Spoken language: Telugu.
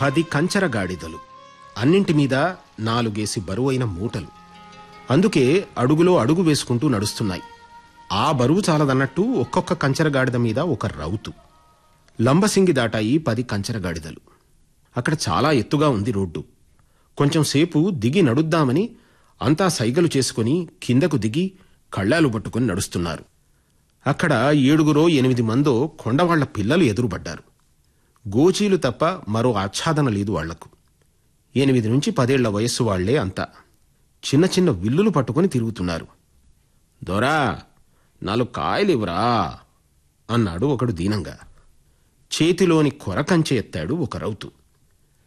పది కంచర గాడిదలు అన్నింటి మీద నాలుగేసి బరువైన మూటలు అందుకే అడుగులో అడుగు వేసుకుంటూ నడుస్తున్నాయి ఆ బరువు చాలదన్నట్టు ఒక్కొక్క కంచర గాడిద మీద ఒక రౌతు లంబసింగి దాటాయి పది కంచర గాడిదలు అక్కడ చాలా ఎత్తుగా ఉంది రోడ్డు కొంచెం సేపు దిగి నడుద్దామని అంతా సైగలు చేసుకుని కిందకు దిగి కళ్ళాలు పట్టుకుని నడుస్తున్నారు అక్కడ ఏడుగురో ఎనిమిది మందో కొండవాళ్ల పిల్లలు ఎదురుపడ్డారు గోచీలు తప్ప మరో ఆచ్ఛాదన లేదు వాళ్లకు ఎనిమిది నుంచి పదేళ్ల వయస్సు వాళ్లే అంతా చిన్న చిన్న విల్లులు పట్టుకుని తిరుగుతున్నారు దొరా నాలుగు కాయలివ్వరా అన్నాడు ఒకడు దీనంగా చేతిలోని కొరకంచె ఎత్తాడు ఒక రౌతు